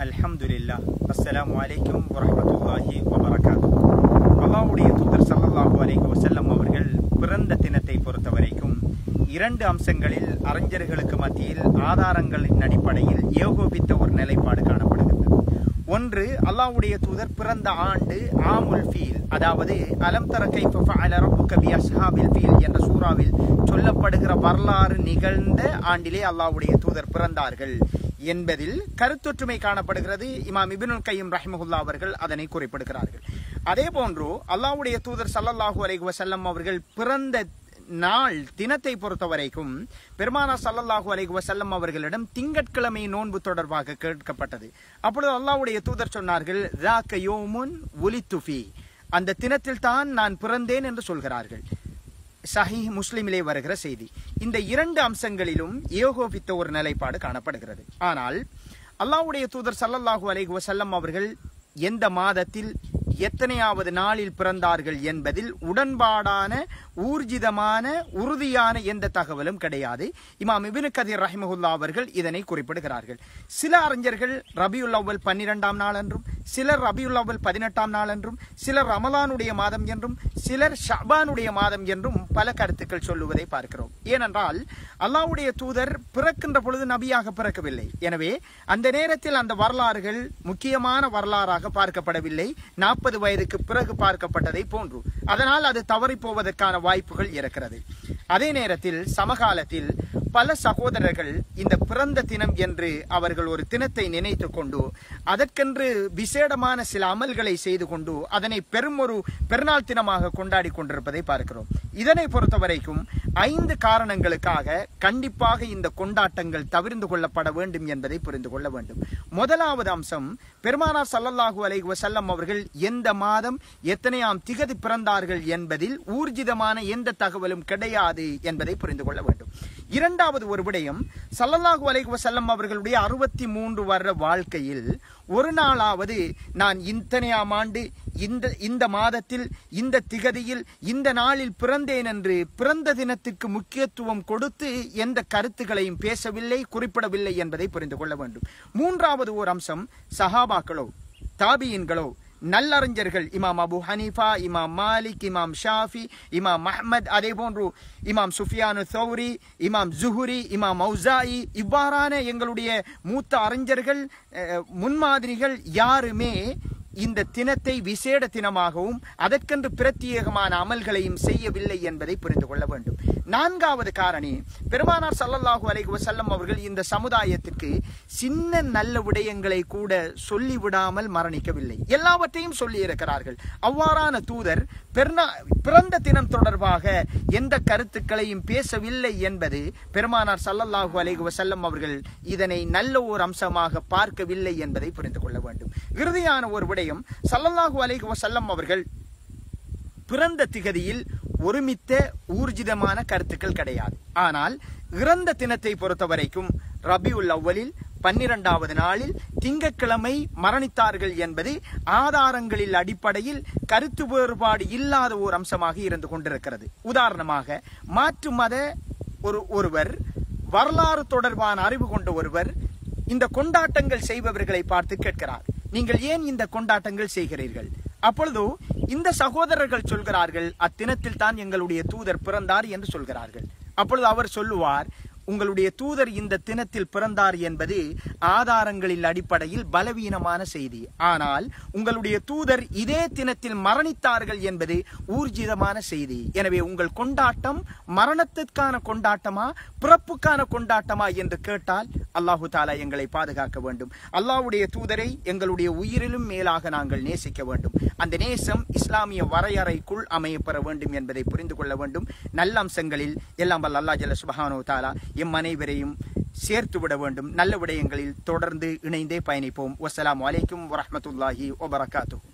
அல்ஹம்துலில்லா அஸ்ஸலாமு அலைக்கும் வரஹ்மத்துல்லாஹி வபரகாத்து அல்லாஹ்வுடைய தூதர் ஸல்லல்லாஹு அலைஹி வஸல்லம் அவர்கள் பிறந்த தினத்தை பொறுத்தவரைக்கும் இரண்டு அம்சங்களில் அறிஞர்களுக்கு மத்தியில் ஆதாரங்களின் அடிப்படையில் ஏகோபித்த ஒரு நிலைப்பாடு காணப்படுகிறது ஒன்று அல்லாஹ்வுடைய தூதர் பிறந்த ஆண்டு ஆமுல் ஃபீல் அதாவது அலம் தர கைஃப ஃபஅல ரப்புக பி அஸ்ஹாபில் ஃபீல் என்ற சூறாவில் சொல்லப்படுகிற வரலாறு நிகழ்ந்த ஆண்டிலே அல்லாஹ்வுடைய தூதர் பிறந்தார்கள் என்பதில் கருத்தொற்றுமை காணப்படுகிறது இமாம் இபினுல் கையம் ரஹ்மஹுல்லா அவர்கள் அதனை குறிப்பிடுகிறார்கள் அதே போன்று அல்லாஹ்வுடைய தூதர் ஸல்லல்லாஹு அலைஹி வஸல்லம் அவர்கள் பிறந்த நாள் தினத்தை பொறுத்த வரைக்கும் பெருமானா சல்லல்லாஹு அலைஹி வஸல்லம் அவர்களிடம் திங்கட்கிழமை நோன்பு தொடர்பாக கேட்கப்பட்டது அப்பொழுது அல்லாஹ்வுடைய தூதர் சொன்னார்கள் "ذاك يوم ولدت فيه." அந்த தினத்தில் தான் நான் பிறந்தேன் என்று சொல்கிறார்கள் சஹீஹ் முஸ்லிமிலே வருகிற செய்தி இந்த இரண்டு அம்சங்களிலும் ஏகோபித்த ஒரு நிலைப்பாடு காணப்படுகிறது ஆனால் அல்லாஹ்வுடைய தூதர் சல்லல்லாஹு அலைஹி வஸல்லம் அவர்கள் எந்த மாதத்தில் எத்தனையாவது நாளில் பிறந்தார்கள் என்பதில் உடன்பாடான ஊர்ஜிதமான உறுதியான எந்த தகவலும் கிடையாது இமாம் இபின் கதீர் ரஹிமஹுல்லா அவர்கள் இதனை குறிப்பிடுகிறார்கள் சில அறிஞர்கள் ரபியுல் அவ்வல் பன்னிரெண்டாம் நாள் என்றும் சிலர் ரபியுல் அவ்வல் பதினெட்டாம் நாள் என்றும் சிலர் ரமலானுடைய மாதம் என்றும் சிலர் ஷபானுடைய மாதம் என்றும் பல கருத்துக்கள் சொல்லுவதை பார்க்கிறோம் ஏனென்றால் அல்லாஹ்வுடைய தூதர் பிறக்கின்ற பொழுது நபியாக பிறக்கவில்லை எனவே அந்த நேரத்தில் அந்த வரலாறுகள் முக்கியமான வரலாறாக பார்க்கப்படவில்லை நாற்பது வயதுக்கு பிறகு பார்க்கப்பட்டதை போன்று அதனால் அது தவறி போவதற்கான வாய்ப்புகள் இருக்கிறது அதே நேரத்தில் சமகாலத்தில் பல சகோதரர்கள் இந்த பிறந்த தினம் என்று அவர்கள் ஒரு தினத்தை நினைத்து கொண்டு அதற்கென்று விசேடமான சில அமல்களை செய்து கொண்டு அதனை பெரும் ஒரு பெருநாள் தினமாக கொண்டாடி கொண்டிருப்பதை பார்க்கிறோம் இதனை பொறுத்த வரைக்கும் ஐந்து காரணங்களுக்காக கண்டிப்பாக இந்த கொண்டாட்டங்கள் தவிர்ந்து கொள்ளப்பட வேண்டும் என்பதை புரிந்து கொள்ள வேண்டும் முதலாவது அம்சம் பெருமானார் சல்லல்லாஹு அலைஹி வஸல்லம் அவர்கள் எந்த மாதம் எத்தனையாம் திகதி பிறந்தார்கள் என்பதில் ஊர்ஜிதமான எந்த தகவலும் கிடையாது என்பதை புரிந்து கொள்ள வேண்டும் இரண்டாவது ஒரு விடயம் சல்லல்லாஹு அலைஹி வஸல்லம் அவர்களுடைய அறுபத்தி மூன்று வருட வாழ்க்கையில் ஒரு நாளாவது நான் இத்தனையாம் ஆண்டு இந்த இந்த மாதத்தில் இந்த திகதியில் இந்த நாளில் பிறந்தேன் என்று பிறந்த தினத்துக்கு முக்கியத்துவம் கொடுத்து எந்த கருத்துக்களையும் பேசவில்லை குறிப்பிடவில்லை என்பதை புரிந்து கொள்ள வேண்டும் மூன்றாவது ஒரு அம்சம் சஹாபாக்களோ தாபியின்களோ நல்லறிஞர்கள் இமாம் அபு ஹனீஃபா இமாம் மாலிக் இமாம் ஷாஃபி இமாம் அஹ்மத் அதே போன்று இமாம் சுஃபியானு சௌரி இமாம் ஜுஹுரி இமாம் மௌசாயி இவ்வாறான எங்களுடைய மூத்த அறிஞர்கள் அஹ், முன்மாதிரிகள் யாருமே இந்த தினத்தை விசேட தினமாகவும் அதற்கென்று பிரத்யேகமான அமல்களையும் செய்யவில்லை என்பதை புரிந்து கொள்ள வேண்டும் நான்காவது காரணி பெருமானார் சல்லல்லாஹு அலைஹி வஸல்லம் அவர்கள் இந்த சமுதாயத்திற்கு சின்ன நல்ல விடயங்களை கூட சொல்லிவிடாமல் மரணிக்கவில்லை எல்லாவற்றையும் சொல்லி இருக்கிறார்கள் அவ்வாறான தூதர் பெருநா பிறந்த தினம் தொடர்பாக எந்த கருத்துக்களையும் பேசவில்லை என்பது பெருமானார் சல்லல்லாஹு அலைஹி வஸல்லம் அவர்கள் இதனை நல்ல ஒரு அம்சமாக பார்க்கவில்லை என்பதை புரிந்து கொள்ள வேண்டும் இறுதியான ஒரு விடயம் சல்லல்லாஹு அலைஹி வஸல்லம் அவர்கள் பிறந்த திகதியில் ஒருமித்த ஊர்ஜிதமான கருத்துக்கள் கிடையாது ஆனால் இறந்த தினத்தை பொறுத்த வரைக்கும் ரபியுல் அவ்வலில் பன்னிரண்டாவது நாளில் திங்கட்கிழமை மரணித்தார்கள் என்பது ஆதாரங்களில் அடிப்படையில் கருத்து வேறுபாடு இல்லாத ஒரு அம்சமாக இருந்து கொண்டிருக்கிறது உதாரணமாக மாற்று மத ஒரு ஒருவர் வரலாறு தொடர்பான அறிவு கொண்ட ஒருவர் இந்த கொண்டாட்டங்கள் செய்பவர்களை பார்த்து கேட்கிறார் நீங்கள் ஏன் இந்த கொண்டாட்டங்கள் செய்கிறீர்கள் அப்பொழுது இந்த சகோதரர்கள் சொல்கிறார்கள் அத்தினத்தில் தான் எங்களுடைய தூதர் பிறந்தார் என்று சொல்கிறார்கள் அப்பொழுது அவர் சொல்லுவார் உங்களுடைய தூதர் இந்த தினத்தில் பிறந்தார் என்பது ஆதாரங்களில் அடிப்படையில் பலவீனமான செய்தி ஆனால் உங்களுடைய தூதர் இதே தினத்தில் மரணித்தார்கள் என்பது ஊர்ஜிதமான செய்தி எனவே உங்கள் கொண்டாட்டம் மரணத்திற்கான கொண்டாட்டமா பிறப்புக்கான கொண்டாட்டமா என்று கேட்டால் அல்லாஹு தாலா எங்களை பாதுகாக்க வேண்டும் அல்லாஹ்வுடைய தூதரை எங்களுடைய உயிரிலும் மேலாக நாங்கள் நேசிக்க வேண்டும் அந்த நேசம் இஸ்லாமிய வரையறைக்குள் அமையப்பெற வேண்டும் என்பதை புரிந்து கொள்ள வேண்டும் நல்ல அம்சங்களில் எல்லாம் வல்ல அல்லாஹ் ஜல்ல சுபஹானு தாலா எம் அனைவரையும் சேர்த்து விட வேண்டும் நல்ல விடயங்களில் தொடர்ந்து இணைந்தே பயணிப்போம் வஸ்ஸலாமு அலைக்கும் வரஹ்மத்துல்லாஹி வபரகாத்துஹு